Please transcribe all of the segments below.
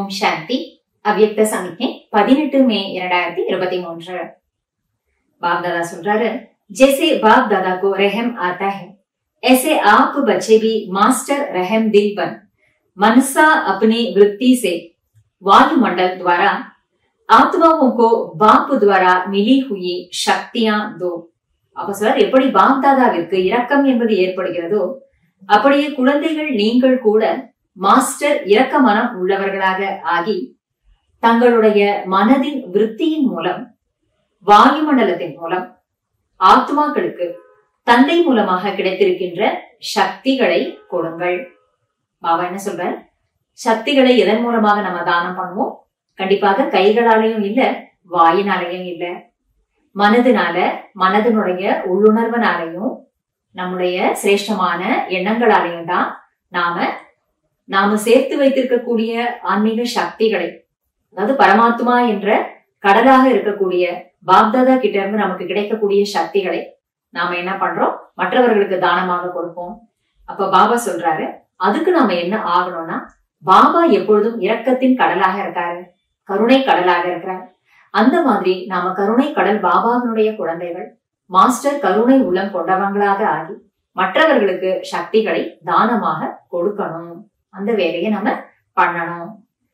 ஓம் சாந்தி அவ்யக்த சமிக்ஞை பதினெட்டு மே இரண்டாயிரத்தி இருபத்தி மூன்று बाप दादा सुन रहे जैसे बाप दादा को रहम आता है ऐसे आप बच्चे भी मास्टर रहम दिल बन मनसा अपनी वृत्ति से वायुमंडल द्वारा आत्माओं को बाप द्वारा मिली हुई शक्तियां दो அப்ப சார் எப்படி பாப் தாதாவிற்கு இரக்கம் என்பது ஏற்படுகிறதோ அப்படியே குழந்தைகள் நீங்கள் கூட மாஸ்டர் இரக்க மனம் உள்ளவர்களாக ஆகி தங்களுடைய மனதின் விருத்தியின் மூலம் வாயுமண்டலத்தின் மூலம் ஆத்மாக்களுக்கு தந்தை மூலமாக கிடைத்திருக்கின்ற சக்திகளை கொடுங்கள் பாபா என்ன சொல்றார் சக்திகளை எதன் மூலமாக நம்ம தானம் பண்ணுவோம் கண்டிப்பாக கைகளாலையும் இல்ல வாயினாலையும் இல்ல மனதினால மனதினுடைய உள்ளுணர்வுனாலையும் நம்முடைய சிரேஷ்டமான எண்ணங்களாலையும் தான் நாம நாம சேர்த்து வைத்திருக்கக்கூடிய ஆன்மீக சக்திகளை அதாவது பரமாத்மா என்ற கடலாக இருக்கக்கூடிய பாப்தாதா கிட்ட இருந்து நமக்கு கிடைக்கக்கூடிய சக்திகளை நாம என்ன பண்றோம் மற்றவர்களுக்கு தானமாக கொடுப்போம் அப்ப பாபா சொல்றாரு அதுக்கு நாம என்ன ஆகணும்னா பாபா எப்பொழுதும் இரக்கத்தின் கடலாக இருக்காரு கருணை கடலாக இருக்கிறார் அந்த மாதிரி நாம கருணை கடல் பாபாவினுடைய குழந்தைகள் மாஸ்டர் கருணை உள்ளம் கொண்டவங்களாக ஆகி மற்றவர்களுக்கு சக்திகளை தானமாக கொடுக்கணும் அந்த வேலையை நம்ம பண்ணணும்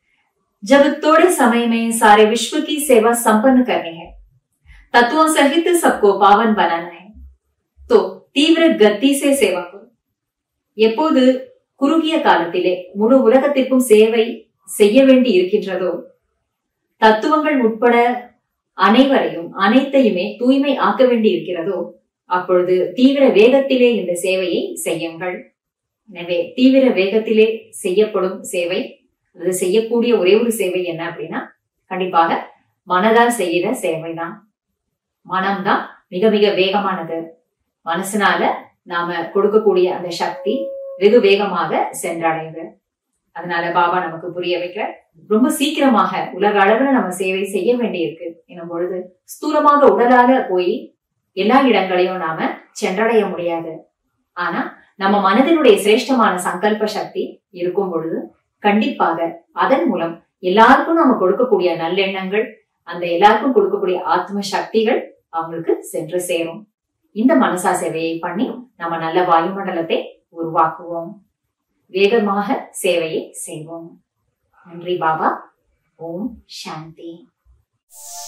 जब थोड़े समय में सारे विश्व की सेवा संपन्न करनी है तत्वों सहित सबको पावन बनाना है तो தீவிர கத்தி சே சேவா கரும் எப்போது குறுகிய காலத்திலே முழு உலகத்திற்கும் சேவை செய்ய வேண்டி இருக்கின்றதோ தத்துவங்கள் உட்பட அனைவரையும் அனைத்தையுமே தூய்மை ஆக்க வேண்டி இருக்கிறதோ அப்பொழுது தீவிர வேகத்திலே இந்த சேவையை செய்யுங்கள் எனவே தீவிர வேகத்திலே செய்யப்படும் சேவை அது செய்யக்கூடிய ஒரே ஒரு சேவை என்ன அப்படின்னா கண்டிப்பாக மனதால் செய்கிற சேவைதான் மனம்தான் மிக மிக வேகமானது மனசுனால நாம கொடுக்கக்கூடிய அந்த சக்தி வெகு வேகமாக சென்றடையுது அதனால பாபா நமக்கு புரிய வைக்க ரொம்ப சீக்கிரமாக உலக அளவுல நம்ம சேவை செய்ய வேண்டியிருக்கு என்னும் பொழுது ஸ்தூலமாக உடலால போய் எல்லா இடங்களையும் நாம சென்றடைய முடியாது ஆனா நம்ம மனதினுடைய சிரேஷ்டமான சங்கல்ப சக்தி இருக்கும் பொழுது கண்டிப்பாக அதன் மூலம் எல்லாருக்கும் நம்ம கொடுக்கக்கூடிய நல்லெண்ணங்கள் அந்த எல்லாருக்கும் கொடுக்கக்கூடிய ஆத்ம சக்திகள் அவங்களுக்கு சென்று சேரும் இந்த மனசா சேவையை பண்ணி நம்ம நல்ல வாயுமண்டலத்தை உருவாக்குவோம் வேகமாக சேவையை செய்வோம் நன்றி பாபா ஓம் சாந்தி